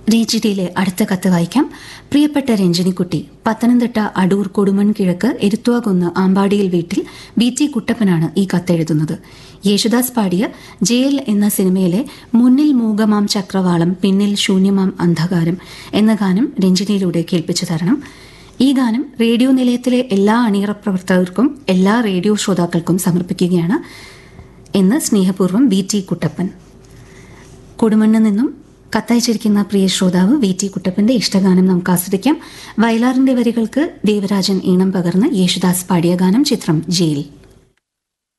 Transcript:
രഞ്ജിനിയിലെ അടുത്ത കത്ത് വായിക്കാം പ്രിയപ്പെട്ട രഞ്ജിനിക്കുട്ടി പത്തനംതിട്ട അടൂർ കൊടുമൺ കിഴക്ക് എരുത്തുവാകുന്ന് ആമ്പാടിയിൽ വീട്ടിൽ ബി ടി കുട്ടപ്പനാണ് ഈ കത്തെഴുതുന്നത് യേശുദാസ് പാടിയ ജയിൽ എന്ന സിനിമയിലെ മുന്നിൽ മൂകമാം ചക്രവാളം പിന്നിൽ ശൂന്യമാം അന്ധകാരം എന്ന ഗാനം രഞ്ജിനിയിലൂടെ കേൾപ്പിച്ചു തരണം ഈ ഗാനം റേഡിയോ നിലയത്തിലെ എല്ലാ അണിയറ പ്രവർത്തകർക്കും എല്ലാ റേഡിയോ ശ്രോതാക്കൾക്കും സമർപ്പിക്കുകയാണ് എന്ന് സ്നേഹപൂർവ്വം ബി ടി കുട്ടപ്പൻ കൊടുമണ്ണിൽ നിന്നും കത്തയച്ചിരിക്കുന്ന പ്രിയ ശ്രോതാവ് വി ടി കുട്ടപ്പന്റെ ഇഷ്ടഗാനം നമുക്ക് ആസ്വദിക്കാം വയലാറിന്റെ വരികൾക്ക് ദേവരാജൻ ഈണം പകർന്ന് യേശുദാസ് പാടിയ ഗാനം ചിത്രം ജയിൽ